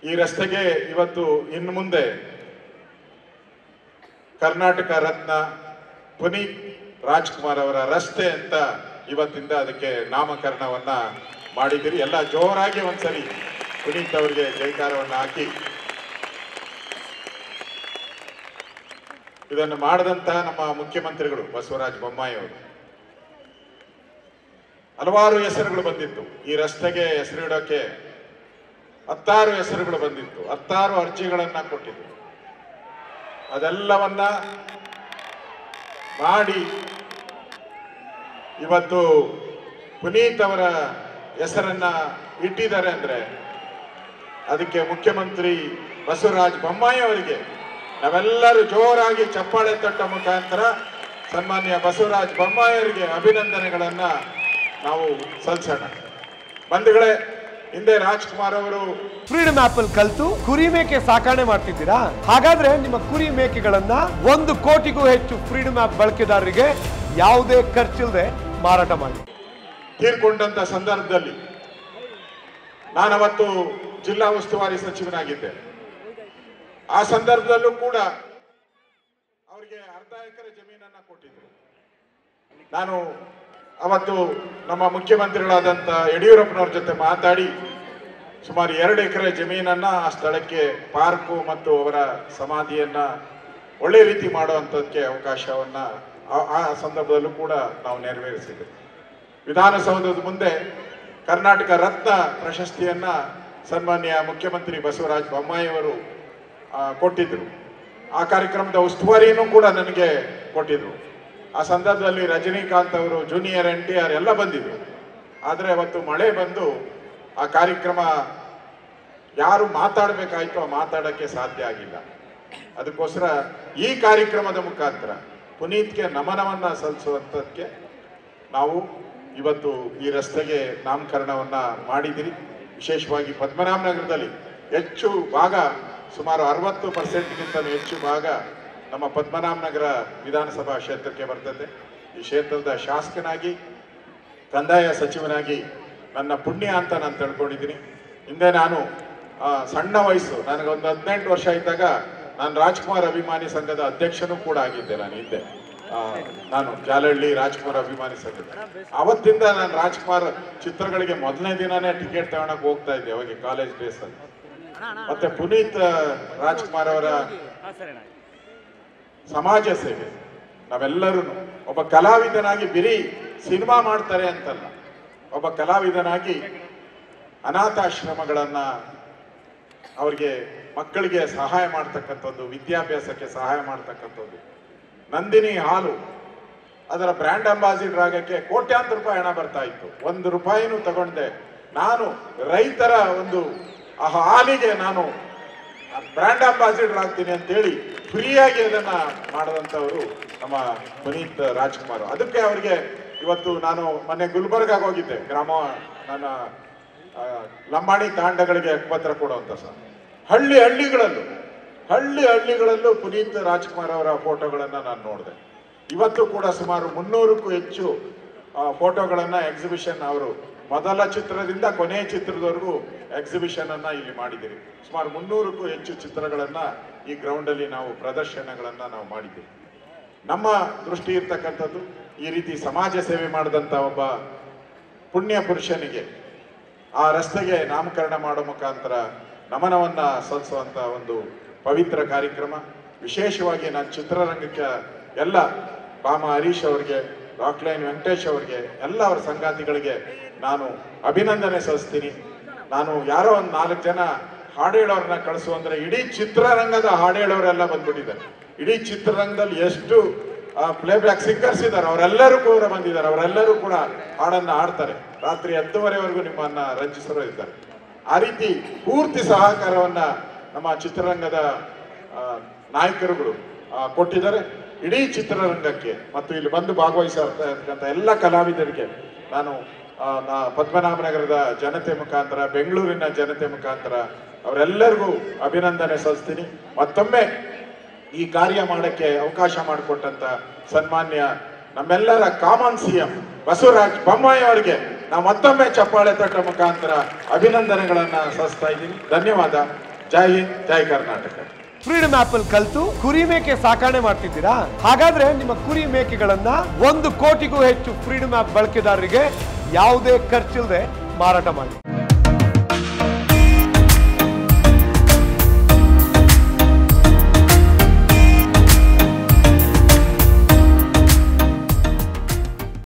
ಈ ರಸ್ತೆಗೆ ಇವತ್ತು ಇನ್ನು ಮುಂದೆ ಕರ್ನಾಟಕ ರತ್ನ ಪುನೀತ್ ರಾಜ್ಕುಮಾರ್ ಅವರ ರಸ್ತೆ ಅಂತ ಇವತ್ತಿಂದ ಅದಕ್ಕೆ ನಾಮಕರಣವನ್ನ ಮಾಡಿದ್ದೀರಿ ಎಲ್ಲ ಜೋರಾಗಿ ಒಂದ್ಸರಿ ಪುನೀತ್ ಅವರಿಗೆ ಜೈಕಾರವನ್ನು ಹಾಕಿ ಇದನ್ನು ಮಾಡಿದಂತ ನಮ್ಮ ಮುಖ್ಯಮಂತ್ರಿಗಳು ಬಸವರಾಜ ಬೊಮ್ಮಾಯಿ ಅವರು ಹಲವಾರು ಹೆಸರುಗಳು ಬಂದಿತ್ತು ಈ ರಸ್ತೆಗೆ ಹೆಸರಿಡೋಕೆ ಹತ್ತಾರು ಹೆಸರುಗಳು ಬಂದಿತ್ತು ಹತ್ತಾರು ಅರ್ಜಿಗಳನ್ನ ಕೊಟ್ಟಿದ್ರು ಅದೆಲ್ಲವನ್ನ ಮಾಡಿ ಇವತ್ತು ಪುನೀತ್ ಅವರ ಹೆಸರನ್ನ ಇಟ್ಟಿದ್ದಾರೆ ಅಂದ್ರೆ ಅದಕ್ಕೆ ಮುಖ್ಯಮಂತ್ರಿ ಬಸವರಾಜ ಬೊಮ್ಮಾಯಿ ಅವರಿಗೆ ನಾವೆಲ್ಲರೂ ಜೋರಾಗಿ ಚಪ್ಪಾಳೆ ತಟ್ಟ ಮುಖಾಂತರ ಸನ್ಮಾನ್ಯ ಬಸವರಾಜ ಬೊಮ್ಮಾಯಿ ಅವರಿಗೆ ಅಭಿನಂದನೆಗಳನ್ನ ನಾವು ಸಲ್ಲಿಸೋಣ ಬಂಧುಗಳೇ ಹಿಂದೆ ರಾಜ್ಕುಮಾರ್ ಅವರು ಫ್ರೀಡಮ್ ಆಪ್ ಅಲ್ಲಿ ಕಲ್ತು ಕುರಿ ಮೇಕೆ ಸಾಕಣೆ ಮಾಡ್ತಿದ್ದೀರಾ ಹಾಗಾದ್ರೆ ನಿಮ್ಮ ಕುರಿ ಮೇಕೆಗಳನ್ನ ಒಂದು ಕೋಟಿಗೂ ಹೆಚ್ಚು ಫ್ರೀಡಮ್ ಆಪ್ ಬಳಕೆದಾರರಿಗೆ ಯಾವುದೇ ಖರ್ಚಿಲ್ಲದೆ ಮಾರಾಟ ಮಾಡಿ ತೀರ್ಕೊಂಡಂತ ಸಂದರ್ಭದಲ್ಲಿ ನಾನವತ್ತು ಜಿಲ್ಲಾ ಉಸ್ತುವಾರಿ ಸಚಿವನಾಗಿದ್ದೆ ಆ ಸಂದರ್ಭದಲ್ಲೂ ಕೂಡ ಅವರಿಗೆ ಅರ್ಧ ಎಕರೆ ಜಮೀನನ್ನ ಕೊಟ್ಟಿದ್ರು ನಾನು ಅವತ್ತು ನಮ್ಮ ಮುಖ್ಯಮಂತ್ರಿಗಳಾದಂಥ ಯಡಿಯೂರಪ್ಪನವ್ರ ಜೊತೆ ಮಾತಾಡಿ ಸುಮಾರು ಎರಡು ಎಕರೆ ಜಮೀನನ್ನ ಆ ಸ್ಥಳಕ್ಕೆ ಪಾರ್ಕು ಮತ್ತು ಅವರ ಸಮಾಧಿಯನ್ನ ಒಳ್ಳೆ ರೀತಿ ಮಾಡುವಂಥದ್ದಕ್ಕೆ ಅವಕಾಶವನ್ನ ಆ- ಆ ಸಂದರ್ಭದಲ್ಲೂ ಕೂಡ ನಾವು ನೆರವೇರಿಸಿದ್ವಿ ವಿಧಾನಸೌಧದ ಮುಂದೆ ಕರ್ನಾಟಕ ರತ್ನ ಪ್ರಶಸ್ತಿಯನ್ನ ಸನ್ಮಾನ್ಯ ಮುಖ್ಯಮಂತ್ರಿ ಬಸವರಾಜ ಬೊಮ್ಮಾಯಿ ಅವರು ಆ, ಕೊಟ್ಟಿದ್ರು ಆ ಕಾರ್ಯಕ್ರಮದ ಉಸ್ತುವಾರಿಯನ್ನು ಕೂಡ ನನಗೆ ಕೊಟ್ಟಿದ್ರು ಆ ಸಂದರ್ಭದಲ್ಲಿ ರಜನಿಕಾಂತ್ ಅವರು ಜೂನಿಯರ್ ಎನ್ ಟಿ ಆರ್ ಎಲ್ಲ ಬಂದಿದ್ರು ಆದರೆ ಅವತ್ತು ಮಳೆ ಬಂದು ಆ ಕಾರ್ಯಕ್ರಮ ಯಾರು ಮಾತಾಡಬೇಕಾಯ್ತು ಆ ಮಾತಾಡಕ್ಕೆ ಸಾಧ್ಯ ಆಗಿಲ್ಲ ಅದಕ್ಕೋಸ್ಕರ ಈ ಕಾರ್ಯಕ್ರಮದ ಮುಖಾಂತರ ಪುನೀತ್ಗೆ ನಮನವನ್ನ ಸಲ್ಲಿಸುವಂಥದ್ದಕ್ಕೆ ನಾವು ಇವತ್ತು ಈ ರಸ್ತೆಗೆ ನಾಮಕರಣವನ್ನ ಮಾಡಿದಿರಿ ವಿಶೇಷವಾಗಿ ಪದ್ಮನಾಭನಗರದಲ್ಲಿ ಹೆಚ್ಚು ಭಾಗ ಸುಮಾರು ಅರವತ್ತು ಪರ್ಸೆಂಟ್ಗಿಂತ ಹೆಚ್ಚು ಭಾಗ ನಮ್ಮ ಪದ್ಮನಾಭನಗರ ವಿಧಾನಸಭಾ ಕ್ಷೇತ್ರಕ್ಕೆ ಬರ್ತದೆ ಈ ಕ್ಷೇತ್ರದ ಶಾಸಕನಾಗಿ ಕಂದಾಯ ಸಚಿವನಾಗಿ ನನ್ನ ಪುಣ್ಯ ಅಂತ ನಾನು ತಿಳ್ಕೊಂಡಿದ್ದೀನಿ ಹಿಂದೆ ನಾನು ಆ, ಸಣ್ಣ ವಯಸ್ಸು ನನಗೊಂದು ಹದಿನೆಂಟು ವರ್ಷ ಇದ್ದಾಗ ನಾನು ರಾಜ್ಕುಮಾರ್ ಅಭಿಮಾನಿ ಸಂಘದ ಅಧ್ಯಕ್ಷನೂ ಕೂಡ ಆಗಿದ್ದೆ ನಾನು ಹಿಂದೆ ಆ, ನಾನು ಜಾಲಹಳ್ಳಿ ರಾಜ್ಕುಮಾರ್ ಅಭಿಮಾನಿ ಸಂಘದ ಅವತ್ತಿಂದ ನಾನು ರಾಜ್ಕುಮಾರ್ ಚಿತ್ರಗಳಿಗೆ ಮೊದಲನೇ ದಿನನೇ ಟಿಕೆಟ್ ತಗೊಳಕ್ ಹೋಗ್ತಾ ಇದ್ದೆ ಅವಾಗ ಕಾಲೇಜ್ ಡೇಸ್ ಅಲ್ಲಿ ಮತ್ತೆ ಪುನೀತ್ ರಾಜ್ಕುಮಾರ್ ಅವರ ಸಮಾಜ ಸೇವೆ ನಾವೆಲ್ಲರೂ ಒಬ್ಬ ಕಲಾವಿದನಾಗಿ ಬಿರಿ ಸಿನಿಮಾ ಮಾಡ್ತಾರೆ ಅಂತಲ್ಲ ಒಬ್ಬ ಕಲಾವಿದನಾಗಿ ಅನಾಥಾಶ್ರಮಗಳನ್ನ ಅವರಿಗೆ ಮಕ್ಕಳಿಗೆ ಸಹಾಯ ಮಾಡ್ತಕ್ಕಂಥದ್ದು ವಿದ್ಯಾಭ್ಯಾಸಕ್ಕೆ ಸಹಾಯ ಮಾಡ್ತಕ್ಕಂಥದ್ದು ನಂದಿನಿ ಹಾಲು ಅದರ ಬ್ರ್ಯಾಂಡ್ ಅಂಬಾಸಿಡರ್ ಆಗಕ್ಕೆ ಕೋಟ್ಯಾಂತರ ರೂಪಾಯಿ ಹಣ ಬರ್ತಾ ಇತ್ತು ಒಂದು ರೂಪಾಯಿನೂ ತಗೊಂಡೆ ನಾನು ರೈತರ ಒಂದು ಆ ಹಾಲಿಗೆ ನಾನು ಬ್ರ್ಯಾಂಡ್ ಅಂಬಾಸಿಡರ್ ಆಗ್ತೀನಿ ಅಂತೇಳಿ ಫ್ರೀಯಾಗಿ ಅದನ್ನ ಮಾಡಿದಂಥವರು ನಮ್ಮ ಪುನೀತ್ ರಾಜ್ಕುಮಾರ್ ಅದಕ್ಕೆ ಅವರಿಗೆ ಇವತ್ತು ನಾನು ಮೊನ್ನೆ ಗುಲ್ಬರ್ಗಾಗ ಹೋಗಿದ್ದೆ ಗ್ರಾಮ ನನ್ನ ಆ, ಲಂಬಾಣಿ ತಾಂಡಗಳಿಗೆ ಪತ್ರ ಕೊಡುವಂತ ಸರ್ ಹಳ್ಳಿ ಹಳ್ಳಿಗಳಲ್ಲೂ ಹಳ್ಳಿ ಹಳ್ಳಿಗಳಲ್ಲೂ ಪುನೀತ್ ರಾಜ್ಕುಮಾರ್ ಅವರ ಫೋಟೋಗಳನ್ನ ನಾನು ನೋಡಿದೆ ಇವತ್ತು ಕೂಡ ಸುಮಾರು ಮುನ್ನೂರಕ್ಕೂ ಹೆಚ್ಚು ಆ, ಫೋಟೋಗಳನ್ನ ಎಕ್ಸಿಬಿಷನ್ ಅವರು ಮೊದಲ ಚಿತ್ರದಿಂದ ಕೊನೆಯ ಚಿತ್ರದವರೆಗೂ ಎಕ್ಸಿಬಿಷನ್ ಅನ್ನ ಇಲ್ಲಿ ಮಾಡಿದ್ದೀರಿ ಸುಮಾರು ಮುನ್ನೂರಕ್ಕೂ ಹೆಚ್ಚು ಚಿತ್ರಗಳನ್ನ ಈ ಗ್ರೌಂಡ್ ಅಲ್ಲಿ ನಾವು ಪ್ರದರ್ಶನಗಳನ್ನ ನಾವು ಮಾಡಿದ್ದೀವಿ ನಮ್ಮ ದೃಷ್ಟಿ ಇರ್ತಕ್ಕಂಥದ್ದು ಈ ರೀತಿ ಸಮಾಜ ಸೇವೆ ಮಾಡಿದಂಥ ಒಬ್ಬ ಪುಣ್ಯ ಪುರುಷನಿಗೆ ಆ ರಸ್ತೆಗೆ ನಾಮಕರಣ ಮಾಡೋ ಮುಖಾಂತರ ನಮನವನ್ನ ಸಲ್ಲಿಸುವಂತ ಒಂದು ಪವಿತ್ರ ಕಾರ್ಯಕ್ರಮ ವಿಶೇಷವಾಗಿ ನಾನು ಚಿತ್ರರಂಗಕ್ಕೆ ಎಲ್ಲ ಬಾಮ ಹರೀಶ್ ಅವರಿಗೆ ರಾಕ್ಲೈನ್ ವೆಂಕಟೇಶ್ ಅವರಿಗೆ ಎಲ್ಲ ಅವರ ಸಂಗಾತಿಗಳಿಗೆ ನಾನು ಅಭಿನಂದನೆ ಸಲ್ಲಿಸ್ತೀನಿ ನಾನು ಯಾರೋ ಒಂದು ನಾಲ್ಕು ಜನ ಹಾಡು ಹೇಳೋರನ್ನ ಕಳಿಸು ಅಂದ್ರೆ ಇಡೀ ಚಿತ್ರರಂಗದ ಹಾಡು ಹೇಳೋರೆಲ್ಲ ಬಂದ್ಬಿಟ್ಟಿದ್ದಾರೆ ಇಡೀ ಚಿತ್ರರಂಗದಲ್ಲಿ ಎಷ್ಟು ಪ್ಲೇಬ್ಯಾಕ್ ಸಿಂಗರ್ಸ್ ಇದ್ದಾರೆ ಅವರೆಲ್ಲರೂ ಕೂಡ ಬಂದಿದ್ದಾರೆ ಅವರೆಲ್ಲರೂ ಕೂಡ ಹಾಡನ್ನ ಹಾಡ್ತಾರೆ ರಾತ್ರಿ ಹತ್ತುವರೆವರೆಗೂ ನಿಮ್ಮನ್ನ ರಂಜಿಸರು ಇದ್ದಾರೆ ಆ ರೀತಿ ಪೂರ್ತಿ ಸಹಕಾರವನ್ನ ನಮ್ಮ ಚಿತ್ರರಂಗದ ಆ, ನಾಯಕರುಗಳು ಆ, ಕೊಟ್ಟಿದ್ದಾರೆ ಇಡೀ ಚಿತ್ರರಂಗಕ್ಕೆ ಮತ್ತು ಇಲ್ಲಿ ಬಂದು ಭಾಗವಹಿಸಿರ್ತಕ್ಕಂಥ ಎಲ್ಲ ಕಲಾವಿದರಿಗೆ ನಾನು ಆ, ನಾ- ಪದ್ಮನಾಭನಗರದ ಜನತೆ ಮುಖಾಂತರ ಬೆಂಗಳೂರಿನ ಜನತೆ ಮುಖಾಂತರ ಅವರೆಲ್ಲರಿಗೂ ಅಭಿನಂದನೆ ಸಲ್ಲಿಸ್ತೀನಿ ಮತ್ತೊಮ್ಮೆ ಈ ಕಾರ್ಯ ಮಾಡಕ್ಕೆ ಅವಕಾಶ ಮಾಡಿಕೊಟ್ಟಂತ ಸನ್ಮಾನ್ಯ ನಮ್ಮೆಲ್ಲರ ಕಾಮನ್ ಸಿಎಂ ಬಸವರಾಜ್ ಬೊಮ್ಮಾಯಿ ಅವರಿಗೆ ನಾವು ಮತ್ತೊಮ್ಮೆ ಚಪ್ಪಾಳೆ ತಟ್ಟ ಮುಖಾಂತರ ಅಭಿನಂದನೆಗಳನ್ನ ಸಲ್ಲಿಸ್ತಾ ಇದ್ದೀನಿ ಧನ್ಯವಾದ ಜೈ ಹಿಂದ್ ಜೈ ಕರ್ನಾಟಕ ಫ್ರೀಡಮ್ ಆಪ್ ಅಲ್ಲಿ ಕಲ್ತು ಕುರಿ ಮೇಕೆ ಸಾಕಣೆ ಮಾಡ್ತಿದ್ದೀರಾ ಹಾಗಾದ್ರೆ ನಿಮ್ಮ ಕುರಿ ಮೇಕೆಗಳನ್ನ ಒಂದು ಕೋಟಿಗೂ ಹೆಚ್ಚು ಫ್ರೀಡಮ್ ಆಪ್ ಬಳಕೆದಾರರಿಗೆ ಯಾವುದೇ ಖರ್ಚಿಲ್ಲದೆ ಮಾರಾಟ ಮಾಡಿ